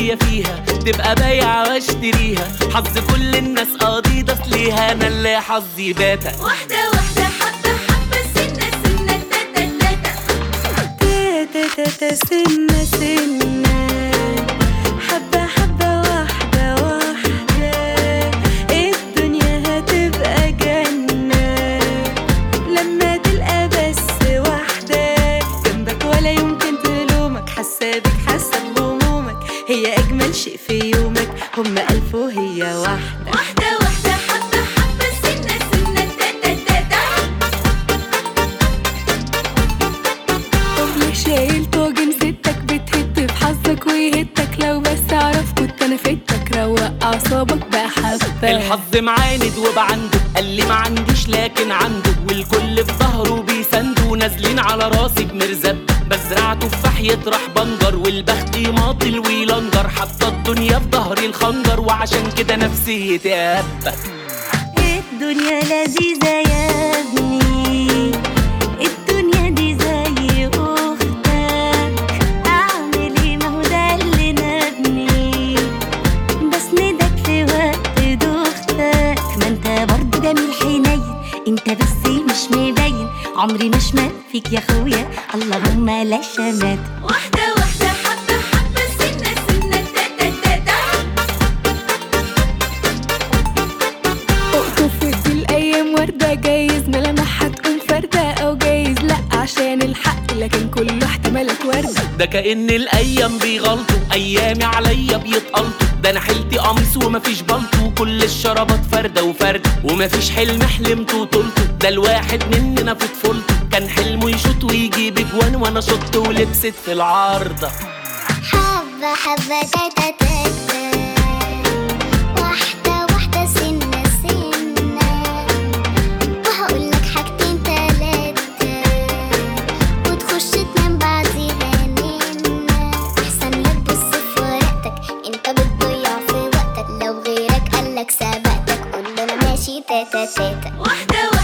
ليا فيها تبقى بايعة واشتريها حظ كل الناس قضيضة ليها انا اللي حظي باتا واحدة واحدة حبة حبة سنة سنة تاتا تاتا تاتا تاتا سنة سنة حبة حبة واحدة واحدة الدنيا هتبقى جنة لما تلقى بس واحدة جنبك ولا يمكن تلومك حاسة بيك حاسة بهمومك هي أجمل شيء في يومك هم ألف وهي واحدة واحدة واحدة حبة حبة سنة سنة تاتا تاتا ليه شايل طاجن ستك بتهد في حظك ويهدك لو بس اعرف كنت انا فدتك روق اعصابك بحبة الحظ معاند وبعنده قال لي ما عنديش لكن عنده والكل في ظهره بيسندوا نازلين على راسي بمرزب بزرع تفاح يطرح بنجر والبخت يماطل ويلنجر حاطه الدنيا في ظهري الخنجر وعشان كده نفسيتي هبه الدنيا لذيذة يا ابني الدنيا دي زي اختك اعمل ايه ما هو ده اللي نبني بسندك في وقت دوختك ما انت برضه جميل حنين انت بس مش مبين عمري ما شمت فيك يا اخويا اللهم لا شمات واحدة واحدة حبة حبة سنة سنة تاتا تاتا اقطف دي الايام وردة جايز ملامحها تكون فردة او جايز لا عشان الحق لكن كله احتمالات وردة ده كأن الأيام بيغلطوا أيامي عليا بيتقلطوا ده أنا حيلتي قميص ومفيش بلطو كل الشرابات فردة وفردة ومفيش حلم حلمته وطولته ده الواحد مننا في طفولته كان حلمه يشوط ويجيب اجوان وانا شط ولبست في العارضة حبة حبة تاتا تاتا واحدة واحدة سنة سنة وهقولك حاجتين تلاتة وتخش تنام بعديها ننا أحسن لك بص في ورقتك انت بتضيع في وقتك لو غيرك قالك سبقتك قول له انا ماشي تاتا تاتا واحدة